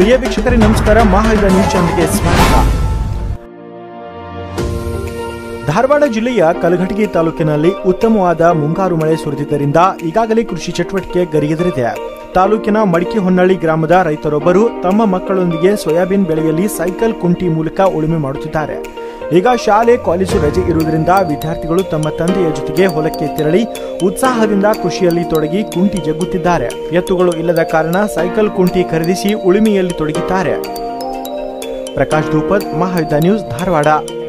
ಪ್ರಿಯ ವೀಕ್ಷಕರೇ ನಮಸ್ಕಾರ ಮಹಾಯುಧ ನ್ಯೂಸ್ ಚಾನೆಲ್ಗೆ ಸ್ವಾಗತ ಧಾರವಾಡ ಜಿಲ್ಲೆಯ ಕಲಘಟಗಿ ತಾಲೂಕಿನಲ್ಲಿ ಉತ್ತಮವಾದ ಮುಂಗಾರು ಮಳೆ ಸುರಿದಿದ್ದರಿಂದ ಈಗಾಗಲೇ ಕೃಷಿ ಚಟುವಟಿಕೆ ಗರಿಗೆದರಿದೆ ತಾಲೂಕಿನ ಮಡಿಕೆ ಹೊನ್ನಳ್ಳಿ ಗ್ರಾಮದ ರೈತರೊಬ್ಬರು ತಮ್ಮ ಮಕ್ಕಳೊಂದಿಗೆ ಸೋಯಾಬೀನ್ ಬೆಳೆಯಲ್ಲಿ ಸೈಕಲ್ ಕುಂಟಿ ಮೂಲಕ ಉಳುಮೆ ಮಾಡುತ್ತಿದ್ದಾರೆ ಈಗ ಶಾಲೆ ಕಾಲೇಜು ರಜೆ ಇರುವುದರಿಂದ ವಿದ್ಯಾರ್ಥಿಗಳು ತಮ್ಮ ತಂದೆಯ ಜೊತೆಗೆ ಹೊಲಕ್ಕೆ ತೆರಳಿ ಉತ್ಸಾಹದಿಂದ ಕೃಷಿಯಲ್ಲಿ ತೊಡಗಿ ಕುಂಟಿ ಜಗ್ಗುತ್ತಿದ್ದಾರೆ ಎತ್ತುಗಳು ಇಲ್ಲದ ಕಾರಣ ಸೈಕಲ್ ಕುಂಟಿ ಖರೀದಿಸಿ ಉಳುಮೆಯಲ್ಲಿ ತೊಡಗಿದ್ದಾರೆ ಪ್ರಕಾಶ್ ಧೂಪದ್ ಮಹಾಯುಧ ನ್ಯೂಸ್ ಧಾರವಾಡ